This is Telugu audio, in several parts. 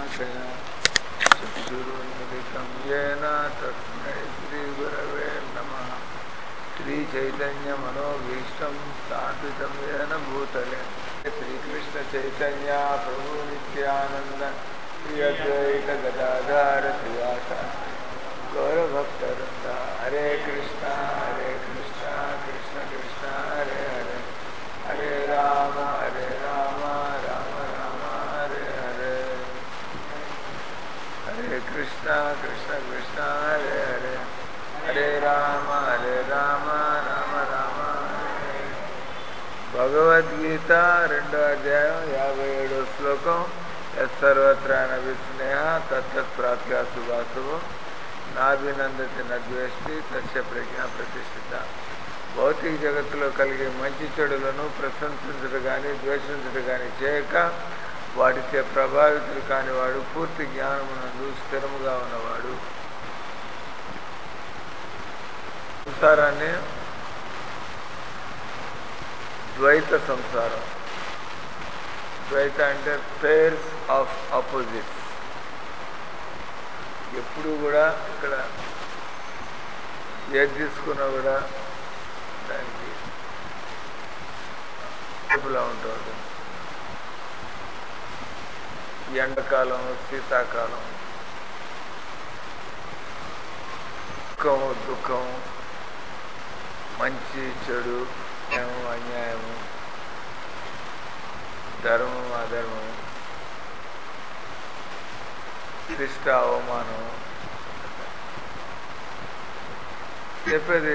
ज्ञानाञ्जनशलाकया चक्षुरुन्मिलितं येन तस्मै श्रीगुरवे नमः श्रीचैतन्यमनोभीष्टं स्थापितं येन भूतले श्रीकृष्णचैतन्य प्रभु नित्यानन्द श्री अद्वैतगदाधार श्रीवासादि गौरभक्तवृन्द हरे कृष्णा हरे कृष्णा कृष्ण कृष्ण हरे हरे हरे राम हरे राम राम राम हरे हरे हरे कृष्णा कृष्ण कृष्ण हरे हरे हरे राम हरे राम రామ రామ హరే భగవద్గీత రెండో అధ్యాయం యాభై ఏడో శ్లోకం సర్వత్రా నవిస్నేహ తత్తత్ ప్రాప్యా శుభాశుభం నాభినందతి నద్వేష్టి తస్య ప్రజ్ఞ ప్రతిష్ఠిత భౌతిక జగత్తులో కలిగే మంచి చెడులను ప్రశంసించడం కానీ ద్వేషించడం కానీ చేయక వాటిచే ప్రభావితుడు కానివాడు పూర్తి జ్ఞానమునందు స్థిరముగా ఉన్నవాడు సంసారాన్ని ద్వైత సంసారం ద్వైత అంటే పేర్స్ ఆఫ్ ఆపోజిట్స్ ఎప్పుడు కూడా ఇక్కడ ఏది తీసుకున్నా కూడా దానికి వైపులా ఉంటుంది ఎండాకాలం శీతాకాలం సుఖము దుఃఖము మంచి చెడు న్యాయము అన్యాయము ధర్మము అధర్మము శిష్ట అవమానం చెప్పేది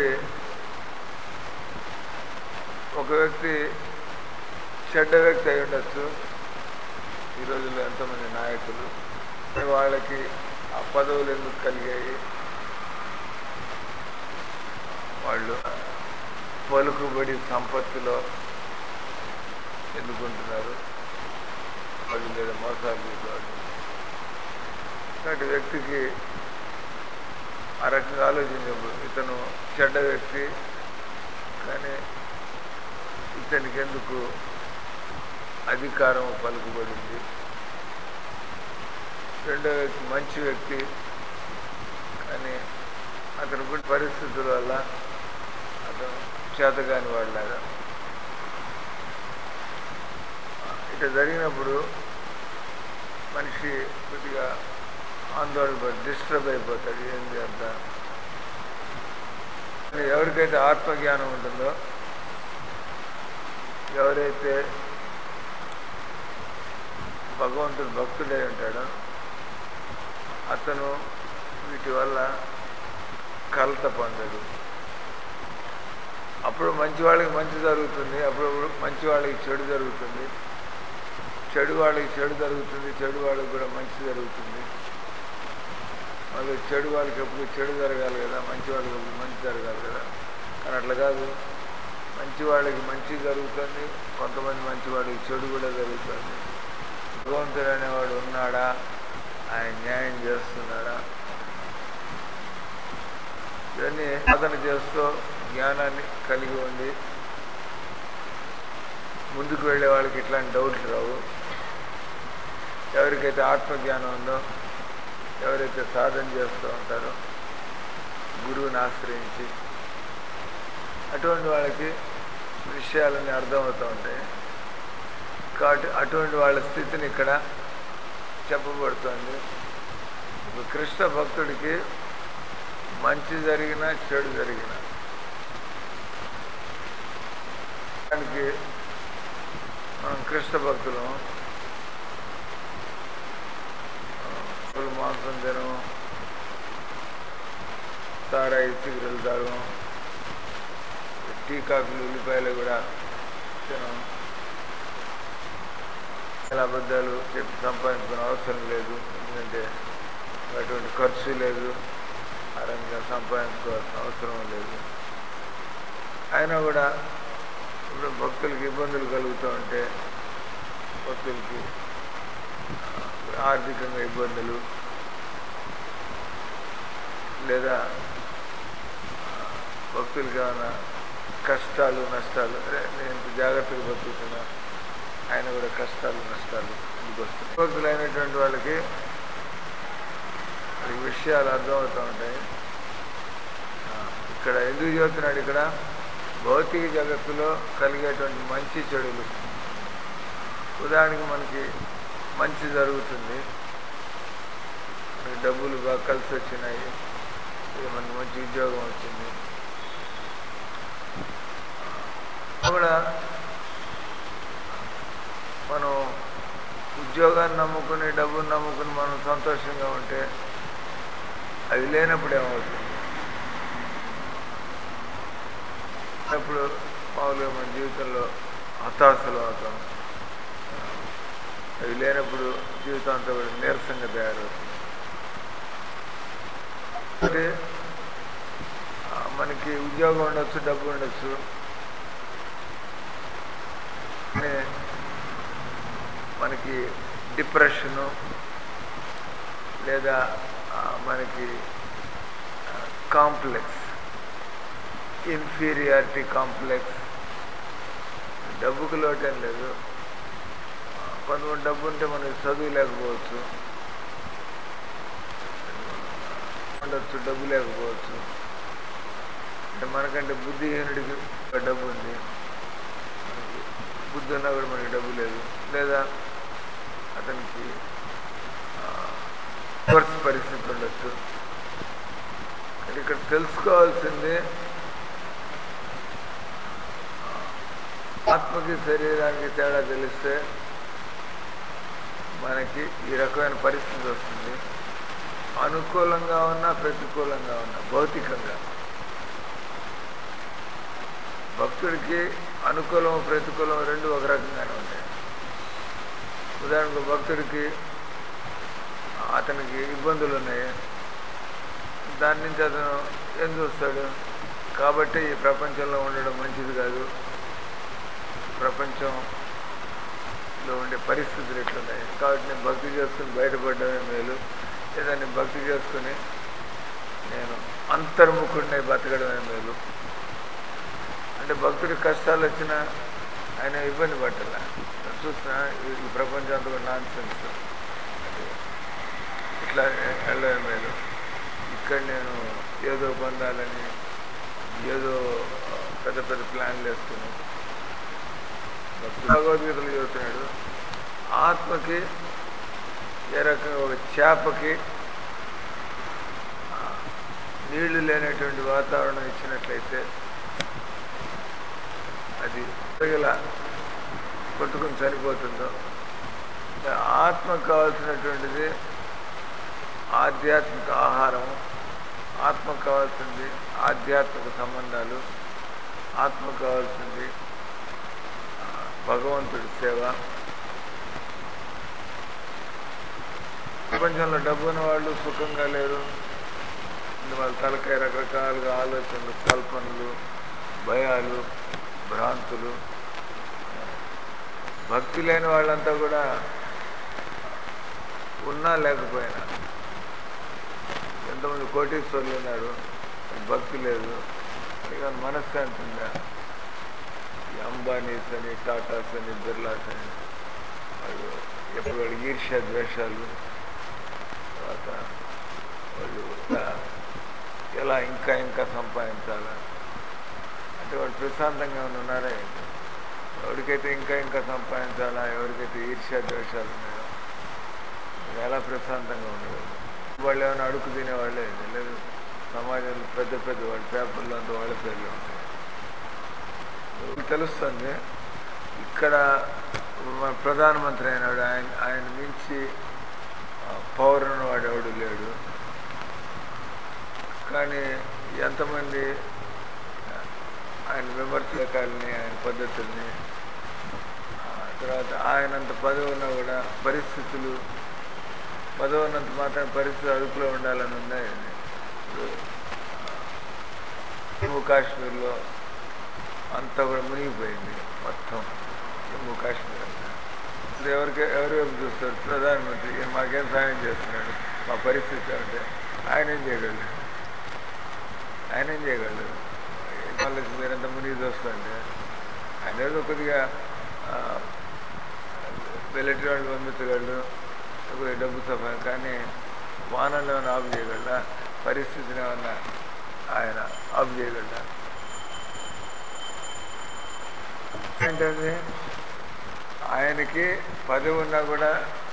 ఒక వ్యక్తి చెడ్డ వ్యక్తి అయి ఉండొచ్చు ఈ రోజుల్లో ఎంతోమంది నాయకులు వాళ్ళకి ఆ పదవులు ఎందుకు కలిగాయి వాళ్ళు పలుకుబడి సంపత్తిలో ఎందుకుంటున్నారు వాళ్ళు లేదా మోసాలు చేసేవాళ్ళు ఇలాంటి వ్యక్తికి ఆ రకంగా ఆలోచించినప్పుడు ఇతను చెడ్డ వ్యక్తి కానీ ఇతనికి ఎందుకు అధికారం పలుకుబడింది రెండో వ్యక్తి మంచి వ్యక్తి కానీ అతను కూడా పరిస్థితుల వల్ల అతను చేతగాని వాడిలాగా ఇట్లా జరిగినప్పుడు మనిషి కొద్దిగా ఆందోళన పడి డిస్టర్బ్ అయిపోతాడు ఏం చేద్దాం ఎవరికైతే ఆత్మజ్ఞానం ఉంటుందో ఎవరైతే భగవంతుడు భక్తుడై ఉంటాడో అతను వీటి వల్ల కలత పొందడు అప్పుడు మంచి వాళ్ళకి మంచి జరుగుతుంది అప్పుడు మంచి వాళ్ళకి చెడు జరుగుతుంది చెడు వాళ్ళకి చెడు జరుగుతుంది చెడు వాళ్ళకి కూడా మంచి జరుగుతుంది మళ్ళీ చెడు వాళ్ళకి ఎప్పుడు చెడు జరగాలి కదా మంచి వాళ్ళకి ఎప్పుడు మంచి జరగాలి కదా కానీ అట్లా కాదు మంచి వాళ్ళకి మంచి జరుగుతుంది కొంతమంది మంచి వాళ్ళకి చెడు కూడా జరుగుతుంది భగవంతుడు అనేవాడు ఉన్నాడా ఆయన న్యాయం చేస్తున్నాడా ఇవన్నీ సాధన చేస్తూ జ్ఞానాన్ని కలిగి ఉండి ముందుకు వెళ్ళే వాళ్ళకి ఇట్లాంటి డౌట్స్ రావు ఎవరికైతే ఆత్మజ్ఞానం ఉందో ఎవరైతే సాధన చేస్తూ ఉంటారో గురువుని ఆశ్రయించి అటువంటి వాళ్ళకి విషయాలన్నీ అర్థమవుతూ ఉంటాయి కాబట్టి అటువంటి వాళ్ళ స్థితిని ఇక్కడ చెప్పబడుతుంది ఇప్పుడు కృష్ణ భక్తుడికి మంచి జరిగిన చెడు జరిగిన దానికి మనం కృష్ణ భక్తులు ఫుల్ మాంసం తినం తారాయి సిగరెలు తాగం టీ కాఫీలు ఉల్లిపాయలు కూడా తినం చాలా అబద్ధాలు చెప్పి సంపాదించుకునే అవసరం లేదు ఎందుకంటే అటువంటి ఖర్చు లేదు ఆ రకంగా సంపాదించుకోవాల్సిన అవసరం లేదు అయినా కూడా ఇప్పుడు భక్తులకి ఇబ్బందులు కలుగుతూ ఉంటే భక్తులకి ఆర్థికంగా ఇబ్బందులు లేదా భక్తులకి ఏమైనా కష్టాలు నష్టాలు అరే నేను ఇంత జాగ్రత్తగా బతుకుతున్నా ఆయన కూడా కష్టాలు నష్టాలు ఇందుకు వస్తాయి భక్తులైనటువంటి వాళ్ళకి ఈ విషయాలు అర్థమవుతూ ఉంటాయి ఆ, ఇక్కడ ఎందుకు చెబుతున్నాడు ఇక్కడ భౌతిక జగత్తులో కలిగేటువంటి మంచి చెడులు ఉదాహరణకి మనకి మంచి జరుగుతుంది మనకి డబ్బులు బాగా కలిసి వచ్చినాయి ఇది మనకి మంచి ఉద్యోగం వచ్చింది కూడా మనం ఉద్యోగాన్ని నమ్ముకుని డబ్బును నమ్ముకుని మనం సంతోషంగా ఉంటే అవి లేనప్పుడు ఏమవుతుంది అప్పుడు మామూలుగా మన జీవితంలో హతాశలు అవుతాం అవి లేనప్పుడు జీవితం అంతా కూడా నీరసంగా తయారవుతుంది అంటే ఆ, మనకి ఉద్యోగం ఉండొచ్చు డబ్బు ఉండొచ్చు కానీ మనకి డిప్రెషను లేదా ఆ, మనకి కాంప్లెక్స్ ఇన్ఫీరియారిటీ కాంప్లెక్స్ డబ్బుకి లోటేం లేదు ఆ, కొంతమంది డబ్బు ఉంటే మనకి చదువు లేకపోవచ్చు ఉండొచ్చు డబ్బు లేకపోవచ్చు అంటే మనకంటే బుద్ధిహీనుడికి ఒక డబ్బు ఉంది మనకి బుద్ధి ఉన్నా కూడా మనకి డబ్బు లేదు లేదా అతనికి రివర్స్ పరిస్థితి ఉండొచ్చు కానీ ఇక్కడ తెలుసుకోవాల్సింది ఆ, ఆత్మకి శరీరానికి తేడా తెలిస్తే మనకి ఈ రకమైన పరిస్థితి వస్తుంది అనుకూలంగా ఉన్నా ప్రతికూలంగా ఉన్నా భౌతికంగా భక్తుడికి అనుకూలం ప్రతికూలం రెండు ఒక రకంగానే ఉంటాయి ఉదాహరణకు భక్తుడికి అతనికి ఇబ్బందులు ఉన్నాయి దాని నుంచి అతను ఏం చూస్తాడు కాబట్టి ఈ ప్రపంచంలో ఉండడం మంచిది కాదు ప్రపంచంలో ఉండే పరిస్థితులు ఎట్లున్నాయి కాబట్టి నేను భక్తి చేసుకుని బయటపడడమే మేలు లేదా నేను భక్తి చేసుకుని నేను అంతర్ముఖుడిని బతకడమే మేలు అంటే భక్తుడికి కష్టాలు వచ్చినా ఆయన ఇబ్బంది పట్టాల చూసినా ఈ- ఈ ప్రపంచం అంతా కూడా నాన్ సెన్స్ ఇట్లా వెళ్ళడమే మేలు ఇక్కడ నేను ఏదో పొందాలని ఏదో ఆ, పెద్ద పెద్ద ప్లాన్లు వేసుకుని భక్తుడు భగవద్గీతలు చెబుతున్నాడు ఆత్మకి ఏ రకంగా ఒక చేపకి ఆ, నీళ్లు లేనటువంటి వాతావరణం ఇచ్చినట్లయితే అది తగిల కొట్టుకుని చనిపోతుందో ఆత్మకు కావాల్సినటువంటిది ఆధ్యాత్మిక ఆహారం ఆత్మకు కావాల్సింది ఆధ్యాత్మిక సంబంధాలు ఆత్మకు కావాల్సింది ఆ, భగవంతుడి సేవ ప్రపంచంలో డబ్బు ఉన్న వాళ్ళు సుఖంగా లేరు ఇందు వాళ్ళ తలకాయ రకరకాలుగా ఆలోచనలు కల్పనలు భయాలు భ్రాంతులు భక్తి లేని వాళ్ళంతా కూడా ఉన్నా లేకపోయినా ఎంతమంది కోటీశ్వర్లు ఉన్నారు భక్తి లేదు ఇక మనశ్శాంతి ఉందా ఈ అంబానీస్ అని టాటాస్ అని బిర్లాస్ అని వాళ్ళు ఎప్పుడు వాళ్ళు ఈర్ష్య ద్వేషాలు తర్వాత వాళ్ళు ఎలా- ఎలా ఇంకా ఇంకా సంపాదించాలా అంటే వాళ్ళు ప్రశాంతంగా ఏమైనా ఉన్నారా ఏంటి? ఎవరికైతే ఇంకా ఇంకా సంపాదించాలా ఎవరికైతే ఈర్ష్య ద్వేషాలు ఉన్నాయో వాళ్ళు ఎలా ప్రశాంతంగా ఉండగలరు వాళ్ళు ఏమైనా అడుగు తినేవాళ్ళే లేదు సమాజంలో పెద్ద పెద్ద వాళ్ళ పేపర్లో అంతా వాళ్ళ పేర్లు ఉంటాయి ఇప్పుడు తెలుస్తుంది ఇక్కడ మన ప్రధానమంత్రి అయినాడు ఆయన ఆయన మించి ఆ, పౌరుని వాడు ఎవడు లేడు కానీ ఎంతమంది ఆ, ఆయన విమర్శకాలని ఆయన పద్ధతుల్ని ఆ, తర్వాత ఆయనంత పదవి ఉన్నా కూడా పరిస్థితులు పదవి ఉన్నంత మాత్రం పరిస్థితి అదుపులో ఉండాలని ఉందా ఇది? ఇప్పుడు ఆ, జమ్మూ కాశ్మీర్లో అంతా కూడా మునిగిపోయింది మొత్తం జమ్మూ కాశ్మీర్ అంతా అది ఎవరికి ఎవరి వైపు చూస్తారు ప్రధానమంత్రి ఈయన మాకేం సాయం చేస్తున్నాడు మా పరిస్థితి అంటే ఆయన ఏం చేయగలడు ఆయన ఏం చేయగలడు వాళ్ళకి మీరంతా మునిగి చూస్తుంటే ఆయన ఏదో కొద్దిగా ఆ, మిలిటరీ వాళ్ళు పంపించగలడు లేకపోతే డబ్బు సఫా కానీ వానల్లో ఏమైనా ఆఫ్ చేయగలడా పరిస్థితిని ఏమన్నా ఆయన ఆఫ్ చేయగలడా ఏంటంటే ఆయనకి పదవి ఉన్నా కూడా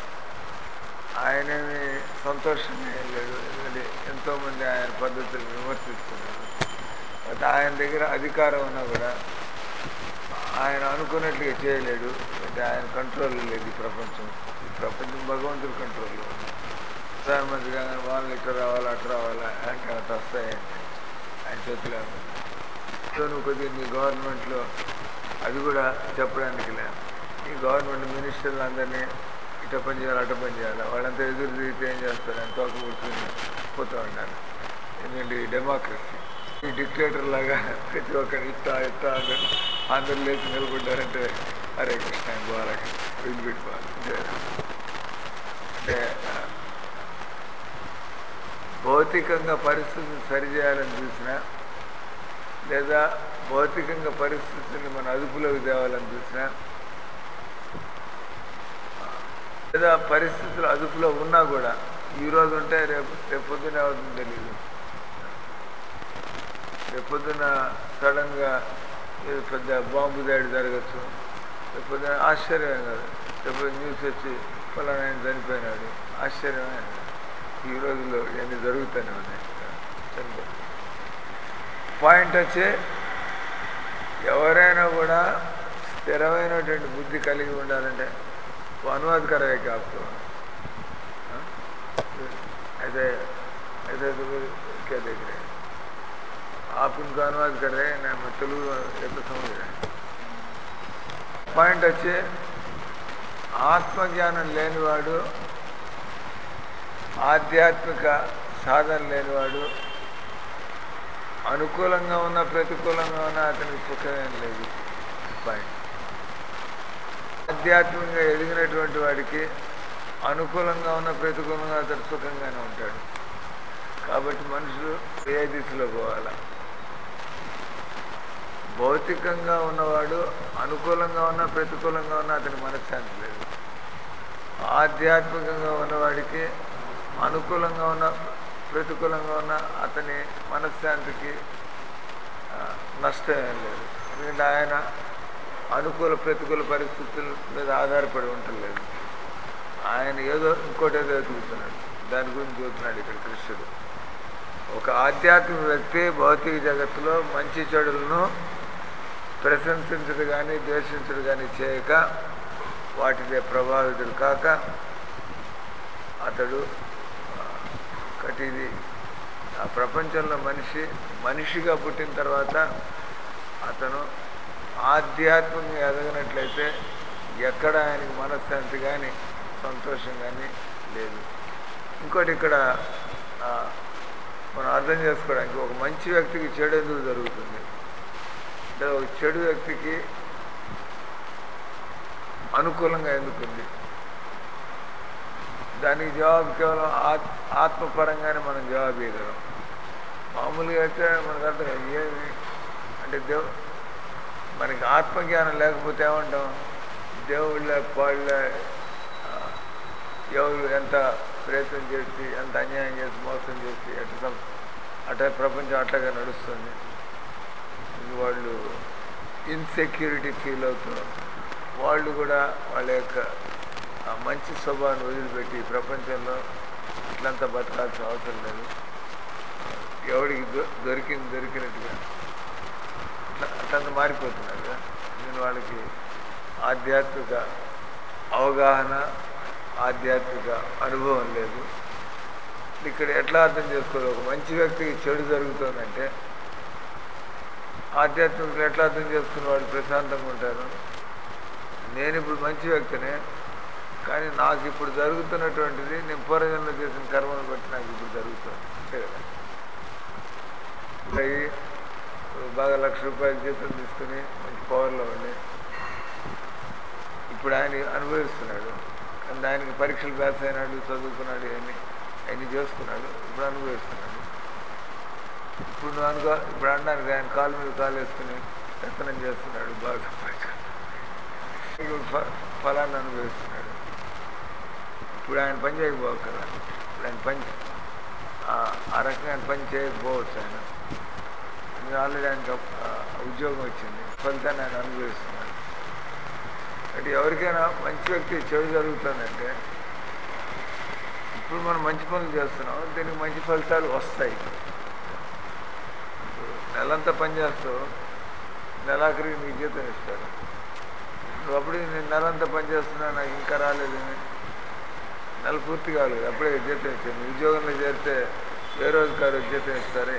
ఆయనని సంతోషంగా ఏం లేదు ఎందుకంటే ఎంతోమంది ఆయన పద్ధతులు విమర్శిస్తున్నారు బట్ ఆయన దగ్గర అధికారం ఉన్నా కూడా ఆయన అనుకున్నట్లుగా చేయలేడు అంటే ఆయన కంట్రోల్లో లేదు ఈ ప్రపంచం ఈ ప్రపంచం భగవంతుడి కంట్రోల్లో ఉంది ప్రధానమంత్రి కానీ వాళ్ళు ఇట్లా రావాలా అట్లా రావాలా అంటే అట్లా వస్తాయంటే ఆయన చేతిలో ఉంది. సో నువ్వు కొద్దిగా నీ గవర్నమెంట్లో అది కూడా చెప్పడానికి లే ఈ గవర్నమెంట్ మినిస్టర్లు అందరినీ ఇట పని చేయాలి అట పని చేయాలి వాళ్ళంతా ఎదురు తిరిగితే ఏం చేస్తారు అని తోక కూర్చొని పోతూ ఉంటారు ఎందుకంటే ఈ డెమోక్రసీ ఈ డిక్టేటర్ లాగా ప్రతి ఒక్కరు ఇట్టా ఇట్టా అందరు అందరు లేచి నిలబడ్డారంటే హరే కృష్ణ గోవాలకి వదిలిపెట్టుకోవాలి అంతే. అంటే భౌతికంగా పరిస్థితిని సరిచేయాలని చూసినా లేదా భౌతికంగా పరిస్థితుల్ని మన అదుపులోకి తేవాలని చూసినా లేదా పరిస్థితులు అదుపులో ఉన్నా కూడా ఈ రోజు ఉంటే రేపు రేపు పొద్దున అవుతుందో తెలియదు రేపు పొద్దున సడన్గా ఏదో పెద్ద బాంబు దాడి జరగచ్చు రేపు పొద్దున ఆశ్చర్యం కాదు రేపు న్యూస్ వచ్చి ఫలానా ఆయన చనిపోయినాడు ఆశ్చర్యమే ఈ రోజుల్లో ఇవన్నీ జరుగుతూనే ఉన్నాయి చనిపో పాయింట్ వచ్చి ఎవరైనా కూడా స్థిరమైనటువంటి బుద్ధి కలిగి ఉండాలంటే वो अनुवाद कर रहे क्या आपको हाँ? ऐसे ऐसे तो फिर क्या देख रहे हैं आप उनका अनुवाद कर रहे हैं ना मैं तेलुगु ये तो समझ रहे हैं పాయింట్ వచ్చి ఆత్మజ్ఞానం లేనివాడు ఆధ్యాత్మిక సాధన లేనివాడు అనుకూలంగా ఉన్న ప్రతికూలంగా ఉన్న అతనికి సుఖమేం లేదు పాయింట్ ఆధ్యాత్మికంగా ఎదిగినటువంటి వాడికి అనుకూలంగా ఉన్న ప్రతికూలంగా అతడు సుఖంగానే ఉంటాడు కాబట్టి మనుషులు ఏ దిశలో పోవాలా భౌతికంగా ఉన్నవాడు అనుకూలంగా ఉన్న ప్రతికూలంగా ఉన్న అతని మనశ్శాంతి లేదు ఆధ్యాత్మికంగా ఉన్నవాడికి అనుకూలంగా ఉన్న ప్రతికూలంగా ఉన్న అతని మనశ్శాంతికి ఆ, నష్టం ఏం లేదు ఎందుకంటే ఆయన అనుకూల ప్రతికూల పరిస్థితుల మీద ఆధారపడి ఉండలేదు ఆయన ఏదో ఇంకోటి ఏదో ఎదుగుతున్నాడు దాని గురించి చూస్తున్నాడు ఇక్కడ కృష్ణుడు ఒక ఆధ్యాత్మిక వ్యక్తి భౌతిక జగత్తులో మంచి చెడులను ప్రశంసించడు కానీ ద్వేషించడు కానీ చేయక వాటిదే ప్రభావితుడు కాక అతడు ఆ, కటిది ఆ ప్రపంచంలో మనిషి మనిషిగా పుట్టిన తర్వాత అతను ఆధ్యాత్మికంగా ఎదగనట్లయితే ఎక్కడ ఆయనకి మనశ్శాంతి కానీ సంతోషం కానీ లేదు ఇంకోటి ఇక్కడ ఆ, మనం అర్థం చేసుకోవడానికి ఒక మంచి వ్యక్తికి చెడు ఎందుకు జరుగుతుంది అంటే ఒక చెడు వ్యక్తికి అనుకూలంగా ఎందుకుంది దానికి జవాబు కేవలం ఆత్ ఆత్మపరంగానే మనం జవాబు ఇవ్వగలం మామూలుగా అయితే మనకు అర్థం కాదు. ఏమి అంటే దేవు మనకి ఆత్మజ్ఞానం లేకపోతే ఏమంటాం దేవుళ్ళ పాళ్ళ ఆ, ఎవరు ఎంత ప్రయత్నం చేసి ఎంత అన్యాయం చేసి మోసం చేసి ఎట్ట సం- అట్లా ప్రపంచం అట్లాగే నడుస్తుంది ఇంక వాళ్ళు ఇన్సెక్యూరిటీ ఫీల్ అవుతూ వాళ్ళు కూడా వాళ్ళ యొక్క ఆ మంచి స్వభావాన్ని వదిలిపెట్టి ఈ ప్రపంచంలో ఇట్లంతా బతకాల్సిన అవసరం లేదు ఎవడికి దొ- దొరికింది దొరికినట్టుగా అట్లా అట్లంతా మారిపోతున్నారు కదా నేను వాళ్ళకి ఆధ్యాత్మిక అవగాహన ఆధ్యాత్మిక అనుభవం లేదు ఇక్కడ ఎట్లా అర్థం చేసుకోవాలి ఒక మంచి వ్యక్తికి చెడు జరుగుతుందంటే ఆధ్యాత్మికలు ఎట్లా అర్థం చేసుకుని వాళ్ళు ప్రశాంతంగా ఉంటారు నేను ఇప్పుడు మంచి వ్యక్తినే కానీ నాకు ఇప్పుడు జరుగుతున్నటువంటిది నేను పూర్వజన్మలో చేసిన కర్మను బట్టి నాకు ఇప్పుడు జరుగుతుంది అంతే కదా అయ్యి బాగా లక్ష రూపాయల జీతం తీసుకుని మంచి పవర్లో ఉండి ఇప్పుడు ఆయన అనుభవిస్తున్నాడు కానీ ఆయనకి పరీక్షలు పాస్ అయినాడు చదువుకున్నాడు ఇవన్నీ అన్నీ చేసుకున్నాడు ఇప్పుడు అనుభవిస్తున్నాడు ఇప్పుడు నువ్వు అనుకో ఇప్పుడు అనడానికి ఆయన కాలు మీద కాలు వేసుకుని పెత్తనం చేస్తున్నాడు బాగా సంపాదించుకున్నాడు ఇప్పుడు ఫ- ఫలాన్ని అనుభవిస్తున్నాడు ఇప్పుడు ఆయన పని చేయకపోవచ్చు కదా ఇప్పుడు ఆయన పని ఆ- ఆ రకంగా ఆయన పని చేయకపోవచ్చు ఆయన ఎందుకంటే ఆల్రెడీ ఆయనకు ఆ, ఉద్యోగం వచ్చింది ఫలితాన్ని ఆయన అనుభవిస్తున్నాడు అంటే ఎవరికైనా మంచి వ్యక్తి చెడు జరుగుతుందంటే ఇప్పుడు మనం మంచి పనులు చేస్తున్నాం దీనికి మంచి ఫలితాలు వస్తాయి ఇప్పుడు నెలంతా పని చేస్తూ నెలాఖరికి నీకు జీతం ఇస్తారు నువ్వు అప్పుడు నేను నెలంతా పని చేస్తున్నా నాకు ఇంకా రాలేదని నెల పూర్తి కాలేదు అప్పుడే జీతం ఇచ్చారు నువ్వు ఉద్యోగంలో చేరితే ఏ రోజు కాదు జీతం ఇస్తారే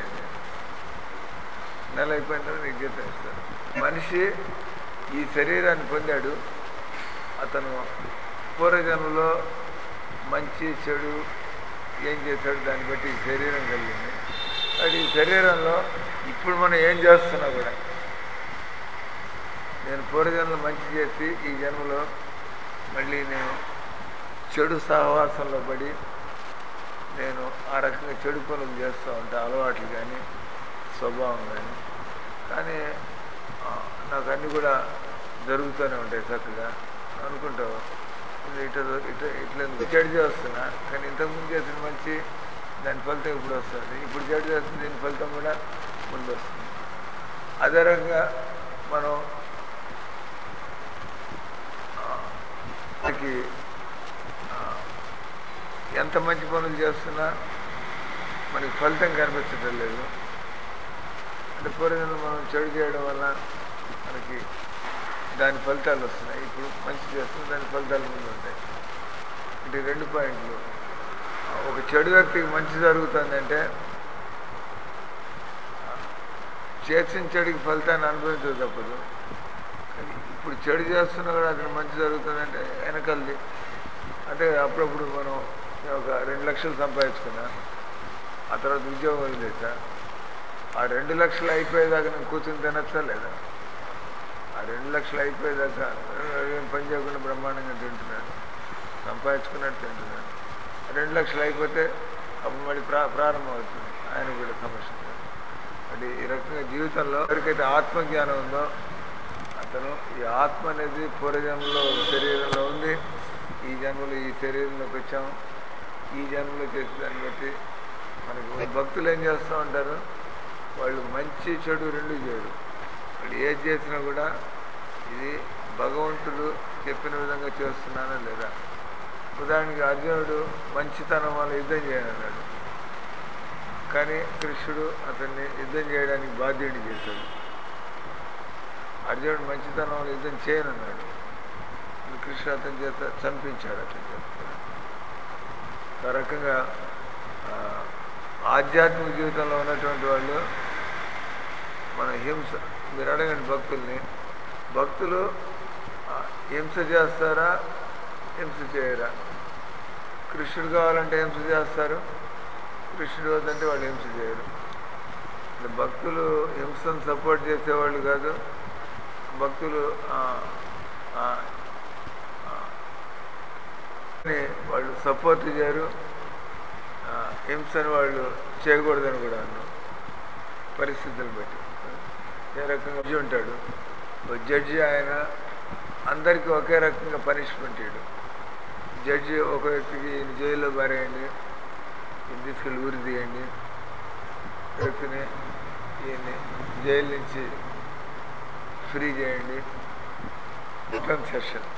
నెల అయిపోయిన తర్వాత నీకు జీతం ఇస్తారు మనిషి ఈ శరీరాన్ని పొందాడు అతను పూర్వజన్మలో మంచి చెడు ఏం చేశాడు దాన్ని బట్టి ఈ శరీరం కలిగింది అది ఈ శరీరంలో ఇప్పుడు మనం ఏం చేస్తున్నా కూడా నేను పూర్వజన్మలో మంచి చేసి ఈ జన్మలో మళ్ళీ నేను చెడు సహవాసంలో పడి నేను ఆ రకంగా చెడు పనులు చేస్తూ ఉంటా అలవాట్లు కానీ స్వభావం కానీ కానీ ఆ, నాకు అన్నీ కూడా జరుగుతూనే ఉంటాయి చక్కగా అనుకుంటావు ఇది ఇట ఇట ఇట్లా ఎందుకు చెడు చేస్తున్నా కానీ ఇంతకుముందు చేసిన మంచి దాని ఫలితం ఇప్పుడు వస్తుంది ఇప్పుడు చెడు చేస్తుంది దీని ఫలితం కూడా ముందు వస్తుంది అదే రకంగా మనం ఆ, మనకి ఆ, ఎంత మంచి పనులు చేస్తున్నా మనకి ఫలితం కనిపించడం లేదు అంటే పూర్వజన్మలో మనం చెడు చేయడం వల్ల మనకి దాని ఫలితాలు వస్తున్నాయి ఇప్పుడు మంచి చేస్తున్న దాని ఫలితాలు ముందు ఉంటాయి అంటే ఈ రెండు పాయింట్లు ఆ, ఒక చెడు వ్యక్తికి మంచి జరుగుతుందంటే ఆ, చేసిన చెడుకి ఫలితాన్ని అనుభవించదు తప్పదు కానీ ఇప్పుడు చెడు చేస్తున్నా కూడా అతను మంచి జరుగుతుందంటే వెనకల్ది అంటే అప్పుడప్పుడు మనం నేను ఒక రెండు లక్షలు సంపాదించుకున్నా ఆ తర్వాత ఉద్యోగం వదిలేసా ఆ రెండు లక్షలు అయిపోయేదాకా నేను కూర్చొని తినచ్చా లేదా ఆ రెండు లక్షలు అయిపోయేదాకా ఏం పని చేయకుండా బ్రహ్మాండంగా తింటున్నాను సంపాదించుకున్నట్టు తింటున్నాను ఆ రెండు లక్షలు అయిపోతే అప్పుడు మళ్ళీ ప్రా ప్రారంభం అవుతుంది ఆయన కూడా సమస్య ఉంది. అంటే ఈ రకంగా జీవితంలో ఎవరికైతే ఆత్మజ్ఞానం ఉందో అతను ఈ ఆత్మ అనేది పూర్వజన్మలో శరీరంలో ఉంది ఈ జన్మలో ఈ శరీరంలోకి వచ్చాం ఈ జన్మలో చేసే దాన్ని బట్టి మనకి భక్తులు ఏం చేస్తూ ఉంటారు వాళ్ళు మంచి చెడు రెండు చేయరు వాళ్ళు ఏది చేసినా కూడా ఇది భగవంతుడు చెప్పిన విధంగా చేస్తున్నానా లేదా ఉదాహరణకి అర్జునుడు మంచితనం వల్ల యుద్ధం చేయనన్నాడు కానీ కృష్ణుడు అతన్ని యుద్ధం చేయడానికి బాధ్యుడిని చేశాడు అర్జునుడు మంచితనం వల్ల యుద్ధం చేయనన్నాడు కృష్ణుడు అతని చేత చంపించాడు అతని చేత ఆ రకంగా ఆ, ఆధ్యాత్మిక జీవితంలో ఉన్నటువంటి వాళ్ళు మన హింస మీరు అడగండి భక్తుల్ని భక్తులు ఆ, హింస చేస్తారా హింస చేయరా కృష్ణుడు కావాలంటే హింస చేస్తారు కృష్ణుడు వద్దంటే వాళ్ళు హింస చేయరు అంటే భక్తులు హింసను సపోర్ట్ చేసేవాళ్ళు కాదు భక్తులు ఆ, ఆ, ఆ, ని వాళ్ళు సపోర్ట్ చేయరు ఆ, హింసను వాళ్ళు చేయకూడదని కూడా అన్నాం పరిస్థితులను బట్టి ఏ రకంగా జడ్జి ఉంటాడు ఓ జడ్జి ఆయన అందరికీ ఒకే రకంగా పనిష్మెంట్ ఇవ్వడు జడ్జి ఒక వ్యక్తికి ఈయన జైల్లో పారేయండి ఈయన తీసుకెళ్ళి ఊరి తీయండి వ్యక్తిని ఈయన్ని జైలు నుంచి ఫ్రీ చేయండి కంపెన్సేషన్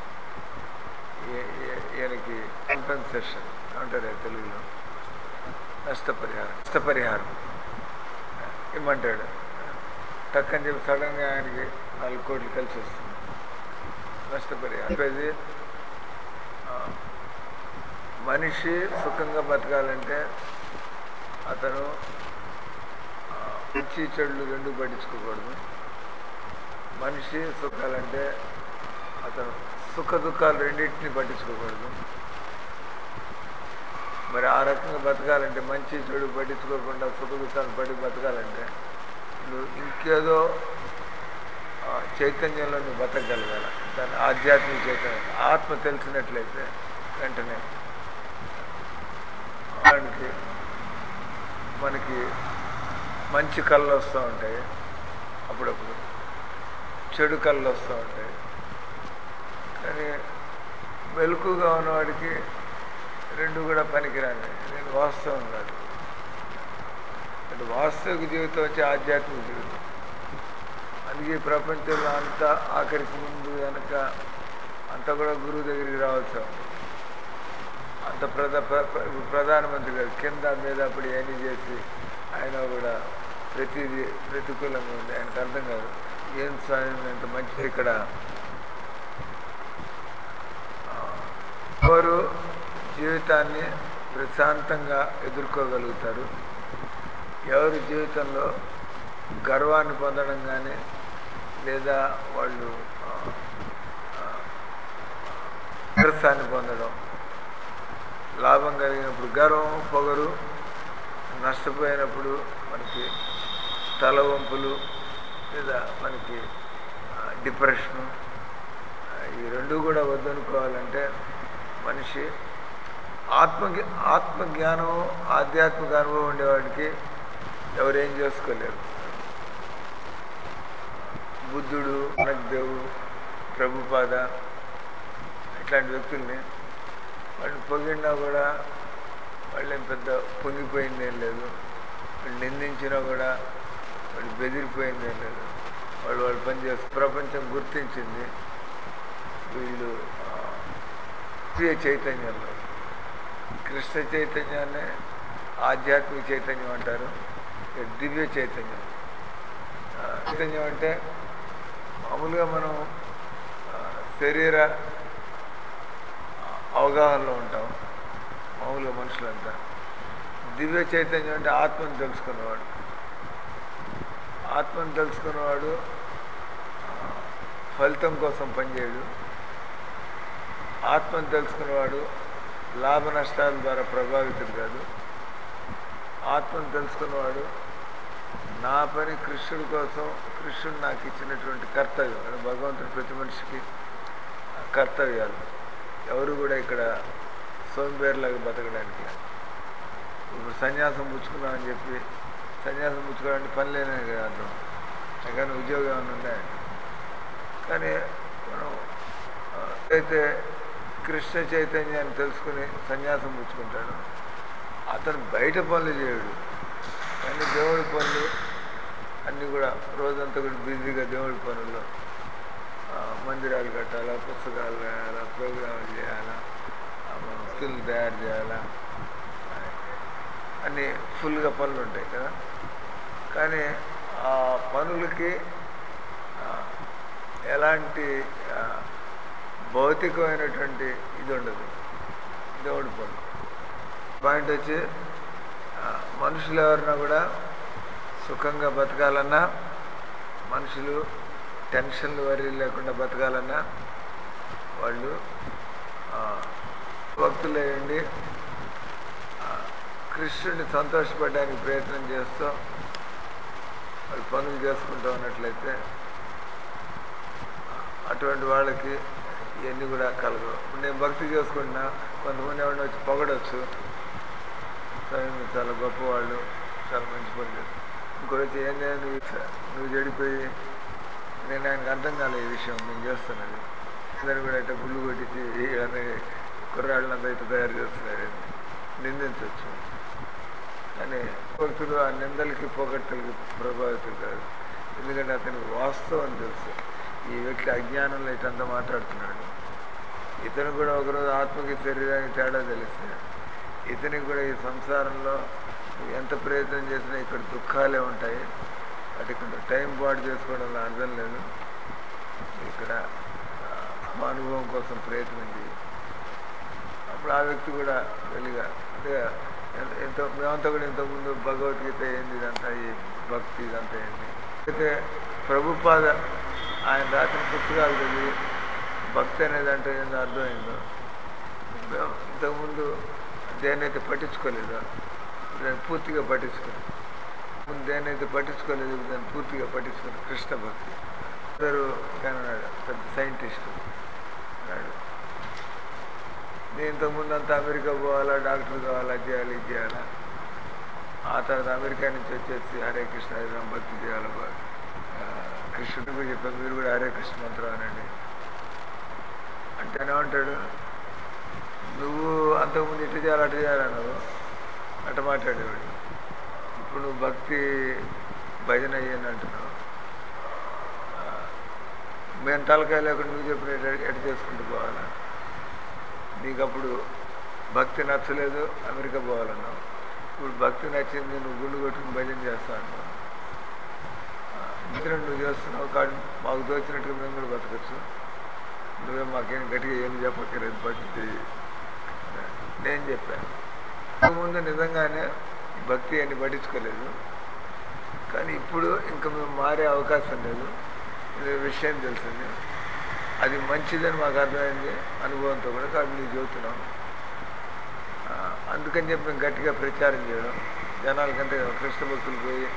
ఈయనకి కంపెన్సేషన్ అంటారు తెలుగులో నష్టపరిహారం నష్టపరిహారం ఇమ్మంటాడు టక్కని చెప్పి సడన్గా ఆయనకి నాలుగు కోట్లు కలిసి వస్తుంది నష్టపరిహారం చెప్పేది ఆ, మనిషి సుఖంగా బతకాలంటే అతను ఆ, మంచి చెడులు రెండు పట్టించుకోకూడదు మనిషి సుఖాలంటే అతను సుఖ దుఃఖాలు రెండింటిని పట్టించుకోకూడదు మరి ఆ రకంగా బతకాలంటే మంచి చెడు పట్టించుకోకుండా సుఖ దుఃఖాలు పడి బతకాలంటే నువ్వు ఇంకేదో ఆ, చైతన్యంలో నువ్వు బతకగలగాల దాని ఆధ్యాత్మిక చైతన్యం ఆత్మ తెలిసినట్లయితే వెంటనే దానికి మనకి మంచి కళ్ళు వస్తూ ఉంటాయి అప్పుడప్పుడు చెడు కళ్ళు వస్తూ ఉంటాయి కానీ మెలకుగా ఉన్నవాడికి రెండు కూడా పనికిరాని నేను వాస్తవం కాదు అంటే వాస్తవిక జీవితం వచ్చి ఆధ్యాత్మిక జీవితం అందుకే ఈ ప్రపంచంలో అంతా ఆఖరికి ముందు వెనక అంతా కూడా గురువు దగ్గరికి రావాల్సి ఉంది అంత ప్రధా ప్ర- ప్ర- ఇప్పుడు ప్రధానమంత్రి గారు కింద మీద అప్పుడు ఏమీ చేసి ఆయన కూడా ప్రతిదీ ప్రతికూలంగా ఉంది ఆయనకు అర్థం కాదు ఏం స్వామి ఎంత మంచిది ఇక్కడ ఆ, ఎవరు జీవితాన్ని ప్రశాంతంగా ఎదుర్కోగలుగుతారు ఎవరు జీవితంలో గర్వాన్ని పొందడం కానీ లేదా వాళ్ళు ఆ, ఆ, ఆదర్శాన్ని పొందడం లాభం కలిగినప్పుడు గర్వం పొగరు నష్టపోయినప్పుడు మనకి తలవంపులు లేదా మనకి ఆ, డిప్రెషను ఆ, ఈ రెండు కూడా వద్దనుకోవాలంటే మనిషి ఆత్మ ఆత్మజ్ఞానం ఆధ్యాత్మిక అనుభవం ఉండేవాడికి ఎవరేం చేసుకోలేరు బుద్ధుడు దేవు ప్రభుపాద ఇట్లాంటి వ్యక్తుల్ని వాళ్ళు పొగిడినా కూడా వాళ్ళేం పెద్ద పొంగిపోయింది ఏం లేదు వాళ్ళు నిందించినా కూడా వాళ్ళు బెదిరిపోయింది ఏం లేదు వాళ్ళు వాళ్ళు పనిచేస్తూ ప్రపంచం గుర్తించింది వీళ్ళు ఆ, దివ్య చైతన్యంలో కృష్ణ చైతన్యాన్ని ఆధ్యాత్మిక చైతన్యం అంటారు ఇక దివ్య చైతన్యం ఆ, చైతన్యం అంటే మామూలుగా మనం ఆ, శరీర అవగాహనలో ఉంటాం మామూలుగా మనుషులంతా దివ్య చైతన్యం అంటే ఆత్మను తెలుసుకున్నవాడు ఆత్మను తెలుసుకున్నవాడు ఆ, ఫలితం కోసం పనిచేయడు ఆత్మను తెలుసుకున్నవాడు లాభ నష్టాల ద్వారా ప్రభావితం కాదు ఆత్మను తెలుసుకున్నవాడు నా పని కృష్ణుడి కోసం కృష్ణుడు నాకు ఇచ్చినటువంటి కర్తవ్యం అది భగవంతుడు ప్రతి మనిషికి కర్తవ్యాలు ఎవరు కూడా ఇక్కడ సోంబేర్లాగా బతకడానికి లేదు. ఇప్పుడు సన్యాసం పుచ్చుకున్నామని చెప్పి సన్యాసం పుచ్చుకోవడానికి పని లేనే కదా అర్థం కానీ ఉద్యోగం ఏమైనా ఉందా కానీ మనం ఆ, అయితే కృష్ణ చైతన్యాన్ని తెలుసుకుని సన్యాసం పుచ్చుకుంటాడు అతను బయట పనులు చేయడు కానీ దేవుడి పనులు అన్నీ కూడా రోజంతా కూడా బిజీగా దేవుడి పనుల్లో ఆ, మందిరాలు కట్టాలా పుస్తకాలు రాయాలా ప్రోగ్రాములు చేయాలా ఆ, మన వస్తువులు తయారు చేయాలా ఆ, అన్నీ ఫుల్గా పనులు ఉంటాయి కదా కానీ ఆ పనులకి ఆ, ఎలాంటి ఆ, భౌతికమైనటువంటి ఇది ఉండదు దేవుడి పనులు పాయింట్ వచ్చి ఆ, మనుషులు ఎవరన్నా కూడా సుఖంగా బతకాలన్నా మనుషులు టెన్షన్లు వరి లేకుండా బతకాలన్నా వాళ్ళు ఆ, భక్తులయ్యండి ఆ, కృష్ణుడిని సంతోషపడడానికి ప్రయత్నం చేస్తూ వాళ్ళు పనులు చేసుకుంటూ ఉన్నట్లయితే ఆ, అటువంటి వాళ్ళకి ఇవన్నీ కూడా కలగవు ఇప్పుడు నేను భక్తి చేసుకుంటున్నా కొంతమంది ఎవరిని వచ్చి పొగడొచ్చు స్వామి మీరు చాలా గొప్పవాళ్ళు చాలా మంచి పని చేస్తారు ఇంకోటి వచ్చి ఏం లేదు నువ్వు ఇట్లా- నువ్వు చెడిపోయి నేను ఆయనకు అర్థం కాలే ఈ విషయం నేను చేస్తున్నది అందరు కూడా ఇట్లా గుళ్ళు కొట్టించి అనే కుర్రాళ్ళంతా ఇట్లా తయారు చేస్తున్నారు నిందించవచ్చు కానీ భక్తుడు ఆ నిందలకి పొగడ్తలకి ప్రభావితం కాదు ఎందుకంటే అతనికి వాస్తవం తెలుసు ఈ వ్యక్తి అజ్ఞానంలో ఇటంతా మాట్లాడుతున్నాడు ఇతను కూడా ఒకరోజు ఆత్మకి శరీరానికి తేడా తెలిస్తే ఇతనికి కూడా ఈ సంసారంలో నువ్వు ఎంత ప్రయత్నం చేసినా ఇక్కడ దుఃఖాలే ఉంటాయి వాటి ఇక్కడ టైం పాటు చేసుకోవడంలో అర్థం లేదు ఇక్కడ ఆ, అనుభవం కోసం ప్రయత్నం చేయి అప్పుడు ఆ వ్యక్తి కూడా వెలిగా అంటే ఎంత- ఎంతో మేమంతా కూడా ఇంతకుముందు భగవద్గీత ఏంది ఇదంతా ఈ భక్తి ఇదంతా ఏంది అయితే ప్రభుపాద ఆయన రాసిన పుస్తకాలు చదివి భక్తి అనేది అంటే ఏందో అర్థమైందో మేము ఇంతకుముందు దేన్నైతే పట్టించుకోలేదో ఇప్పుడు నేను పూర్తిగా పట్టించుకున్నాను ముందు దేన్నైతే పట్టించుకోలేదు ఇప్పుడు దాన్ని పూర్తిగా పట్టించుకున్నాను కృష్ణ భక్తి అందరూ కానీ అన్నాడు పెద్ద సైంటిస్ట్ అన్నాడు నేను ఇంతకుముందు అంతా అమెరికా పోవాలా డాక్టర్ కావాలా అది చేయాలి ఇది చేయాలా ఆ తర్వాత అమెరికా నుంచి వచ్చేసి హరే కృష్ణ హరే రామ భక్తి చేయాలి బా- ఆ, కృష్ణుడు కూడా చెప్పాను మీరు కూడా హరే కృష్ణ మంత్రం అనండి అంటే ఏమంటాడు నువ్వు అంతకుముందు ఇటు చేయాలి అటు చేయాలన్నావు అటు మాట్లాడేవాడు ఇప్పుడు నువ్వు భక్తి భజన అయ్యని అంటున్నావు ఆ, మేము తలకాయ లేకుండా నువ్వు చెప్పిన ఎటు చేసుకుంటూ పోవాలా నీకు అప్పుడు భక్తి నచ్చలేదు అమెరికా పోవాలన్నావు ఇప్పుడు భక్తి నచ్చింది నువ్వు గుండు కొట్టుకుని భజన చేస్తా అంటావు భజన నువ్వు చేస్తున్నావు కాబట్టి మాకు తోచినట్టుగా మేము కూడా బతకచ్చు నువ్వే మాకేం గట్టిగా ఏం చెప్పక్కర్లేదు భక్తి చెయ్యి. నేను చెప్పాను ముందు నిజంగానే భక్తి అని పట్టించుకోలేదు కానీ ఇప్పుడు ఇంకా మేము మారే అవకాశం లేదు ఇది విషయం తెలిసింది అది మంచిదని మాకు అర్థమైంది అనుభవంతో కూడా కాబట్టి నీకు చెబుతున్నాం ఆ, అందుకని చెప్పి మేము గట్టిగా ప్రచారం చేయడం జనాలకంటే కృష్ణ భక్తులు పోయి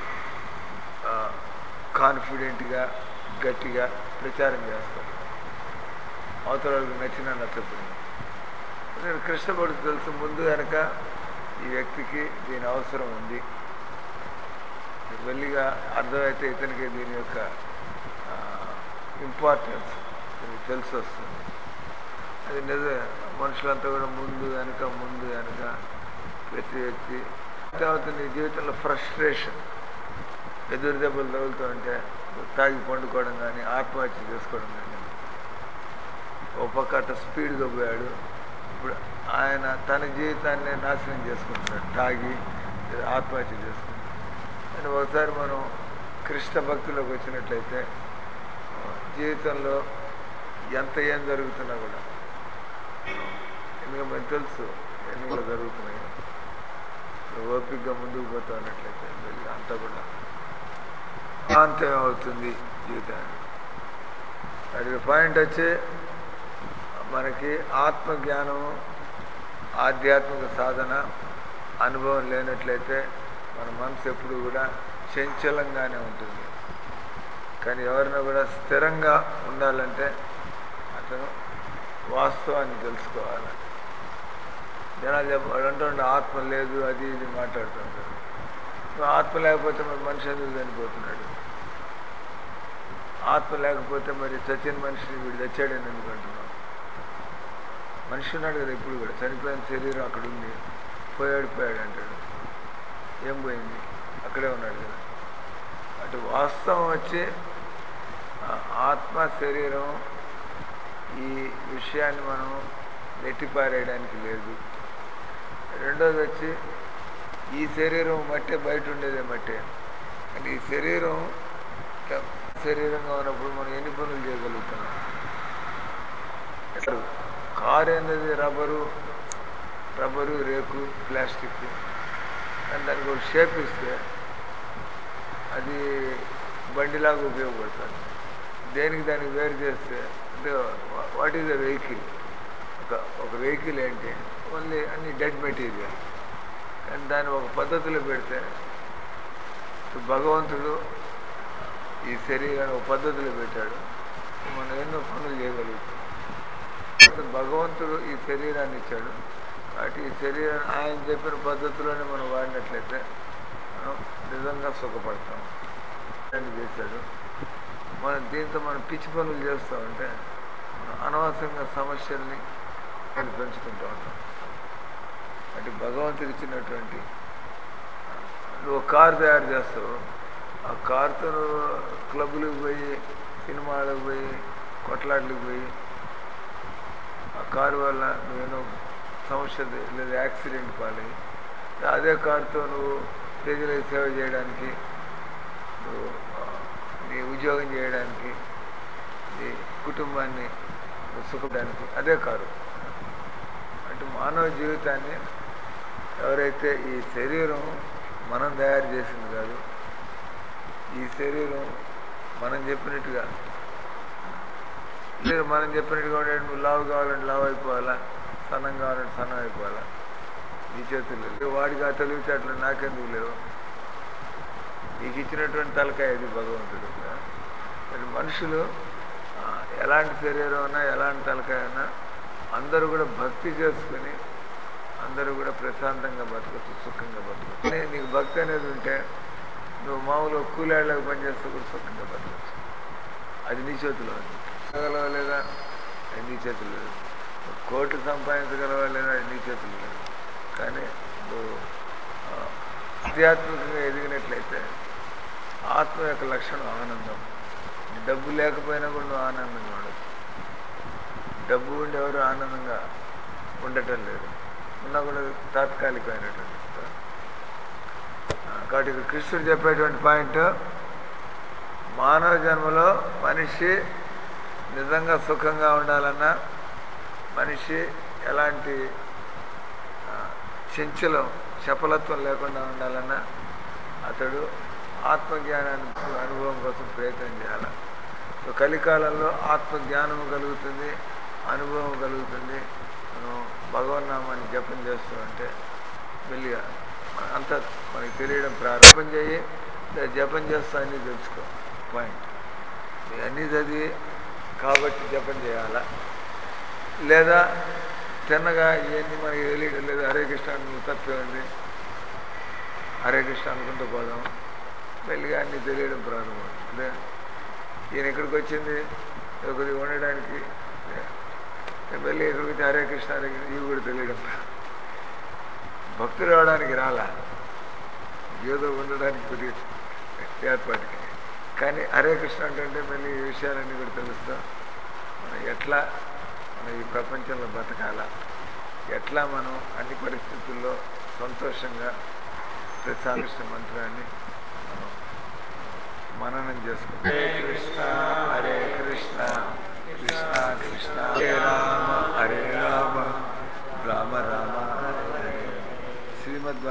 కాన్ఫిడెంట్గా గట్టిగా ప్రచారం చేస్తాం అవతల వాళ్ళకి నచ్చినా నచ్చకపోయినా నేను కృష్ణ భక్తులు తెలుసు ముందు వెనక ఈ వ్యక్తికి దీని అవసరం ఉంది వెళ్ళిగా అర్థమైతే ఇతనికి దీని యొక్క ఇంపార్టెన్స్ దీనికి తెలిసి వస్తుంది అది నిజ మనుషులంతా కూడా ముందు వెనక ముందు వెనక ప్రతి వ్యక్తి తర్వాత నీ జీవితంలో ఫ్రస్ట్రేషన్ ఎదురు దెబ్బలు తగులుతూ ఉంటే తాగి పండుకోవడం కానీ ఆత్మహత్య చేసుకోవడం కానీ ఓ పక్క అట్ట స్పీడ్గా పోయాడు ఇప్పుడు ఆయన తన జీవితాన్ని నాశనం చేసుకుంటున్నాడు తాగి ఆత్మహత్య చేసుకుంటాడు అని ఒకసారి మనం కృష్ణ భక్తిలోకి వచ్చినట్లయితే జీవితంలో ఎంత ఏం జరుగుతున్నా కూడా ఎందుకంటే మనకు తెలుసు ఎన్ని కూడా జరుగుతున్నాయి నువ్వు ఓపికగా ముందుకు పోతా ఉన్నట్లయితే వెళ్ళి అంతా కూడా శాంతం అవుతుంది జీవితానికి అది పాయింట్ వచ్చి మనకి ఆత్మజ్ఞానం ఆధ్యాత్మిక సాధన అనుభవం లేనట్లయితే మన మనసు ఎప్పుడు కూడా చంచలంగానే ఉంటుంది కానీ ఎవరైనా కూడా స్థిరంగా ఉండాలంటే అతను వాస్తవాన్ని తెలుసుకోవాలి జనాలు చెప్ప వాడు అంటుండే ఆత్మ లేదు అది ఇది మాట్లాడుతుంటారు నువ్వు ఆత్మ లేకపోతే మరి మనిషి ఎందుకు చనిపోతున్నాడు ఆత్మ లేకపోతే మరి చచ్చిన మనిషిని వీడు తెచ్చాడని ఎందుకు అంటున్నావు మనిషి ఉన్నాడు కదా ఇప్పుడు కూడా చనిపోయిన శరీరం అక్కడ ఉంది పోయాడు పోయాడు అంటాడు ఏం పోయింది అక్కడే ఉన్నాడు కదా అటు వాస్తవం వచ్చి ఆ ఆత్మ శరీరం ఈ విషయాన్ని మనం నెట్టిపారేయడానికి లేదు రెండోది వచ్చి ఈ శరీరం మట్టే బయట ఉండేదే మట్టే అంటే ఈ శరీరం ఇట్లా శరీరంగా ఉన్నప్పుడు మనం ఎన్ని పనులు చేయగలుగుతున్నాం ఎట్లా కారు అనేది రబ్బరు రబ్బరు రేకు ప్లాస్టిక్ కానీ దానికి ఒక షేప్ ఇస్తే అది బండిలాగా ఉపయోగపడుతుంది దేనికి దానికి వేరు చేస్తే అంటే వాట్ ఈజ్ ద వెహికల్ ఒక ఒక వెహికల్ ఏంటి ఓన్లీ అన్ని డెడ్ మెటీరియల్ కానీ దాన్ని ఒక పద్ధతిలో పెడితే ఇప్పుడు భగవంతుడు ఈ శరీరాన్ని ఒక పద్ధతిలో పెట్టాడు మనం ఎన్నో పనులు చేయగలుగుతాం భగవంతుడు ఈ శరీరాన్ని ఇచ్చాడు కాబట్టి ఈ శరీరాన్ని ఆయన చెప్పిన పద్ధతిలోనే మనం వాడినట్లయితే మనం నిజంగా సుఖపడతాం అని చేశాడు మనం దీంతో మనం పిచ్చి పనులు చేస్తూ ఉంటే మనం అనవసరంగా సమస్యల్ని నేను పెంచుకుంటూ ఉంటాం అంటే భగవంతుడు ఇచ్చినటువంటి నువ్వు కారు తయారు చేస్తావు ఆ కారుతో నువ్వు క్లబ్బులకు పోయి సినిమాలకు పోయి కొట్లాట్లకు పోయి ఆ కారు వల్ల నువ్వేనో సమస్య లేదా యాక్సిడెంట్ పాలయ్యి అదే కారుతో నువ్వు ప్రజలకు సేవ చేయడానికి నువ్వు ఆ, నీ ఉద్యోగం చేయడానికి నీ కుటుంబాన్ని నువ్వు సుఖపడడానికి అదే కారు అంటే మానవ జీవితాన్ని ఎవరైతే ఈ శరీరం మనం తయారు చేసింది కాదు ఈ శరీరం మనం చెప్పినట్టుగా లేదు మనం చెప్పినట్టుగా ఉండే నువ్వు లావు కావాలంటే లావు అయిపోవాలా సన్నం కావాలంటే సన్నం అయిపోవాలా నీ చేతుల్లో లేవు. వాడికి ఆ తెలివితేటలు నాకెందుకు లేవు నీకు ఇచ్చినటువంటి తలకాయ ఇది భగవంతుడు మరి మనుషులు ఆ, ఎలాంటి శరీరం ఉన్నా ఎలాంటి తలకాయ ఉన్నా అందరూ కూడా భక్తి చేసుకుని అందరూ కూడా ప్రశాంతంగా బతకచ్చు సుఖంగా బతకచ్చు కానీ నీకు భక్తి అనేది ఉంటే నువ్వు మామూలుగా కూలాళ్ళకి పనిచేస్తూ కూడా సుఖంగా బతకచ్చు అది నీ చేతిలో ఉంది తగలవా లేదా అది నీ చేతిలో లేదు కోట్లు సంపాదించగలవా లేదా అది నీ చేతులు లేదు కానీ నువ్వు ఆ, ఆధ్యాత్మికంగా ఎదిగినట్లయితే ఆత్మ యొక్క లక్షణం ఆనందం డబ్బు లేకపోయినా కూడా నువ్వు ఆనందంగా ఉండదు డబ్బు ఉండి ఎవరు ఆనందంగా ఉండటం లేదు ఉన్నా కూడా తాత్కాలికమైనటువంటి ఆ, కాబట్టి ఇక్కడ కృష్ణుడు చెప్పేటువంటి పాయింట్ మానవ జన్మలో మనిషి నిజంగా సుఖంగా ఉండాలన్నా మనిషి ఎలాంటి ఆ, చంచలం చపలత్వం లేకుండా ఉండాలన్నా అతడు ఆత్మజ్ఞానాన్ని అనుభవం కోసం ప్రయత్నం చేయాలి సో కలికాలంలో ఆత్మజ్ఞానము కలుగుతుంది అనుభవం కలుగుతుంది మనం భగవన్నామాన్ని జపం చేస్తూ ఉంటే మెల్లిగా మన- అంతా మనకి తెలియడం ప్రారంభం చేయి లేదా జపం చేస్తూ అన్నీ తెలుసుకో పాయింట్ నువ్వు అన్నీ చదివి కాబట్టి జపం చేయాలా లేదా తిన్నగా ఇవన్నీ మనకి తెలియడం లేదు హరే కృష్ణ నువ్వు తప్పే ఉంది హరే కృష్ణ అనుకుంటూ పోదాం మెల్లిగా అన్నీ తెలియడం ప్రారంభం అదే ఈయన ఇక్కడికి వచ్చింది కొద్దిగా ఉండడానికి వెళ్ళి ఇక్కడికి వచ్చి హరే కృష్ణ హరే కృష్ణ ఇవి కూడా తెలియడం భక్తులు రావడానికి రాలా ఏదో ఉండడానికి కొద్దిగా ఏర్పాటుకి కానీ హరే కృష్ణ అంటే మళ్ళీ ఈ విషయాలన్నీ కూడా తెలుస్తా మనం ఎట్లా మనం ఈ ప్రపంచంలో బతకాల ఎట్లా మనం అన్ని పరిస్థితుల్లో సంతోషంగా ప్రసాకృష్ణ మంత్రాన్ని మనం మననం చేసుకుంటాం హరే కృష్ణ హరే కృష్ణ కృష్ణ కృష్ణ హరే రామ హరే రామ రామ రామ హరే హరే శ్రీమద్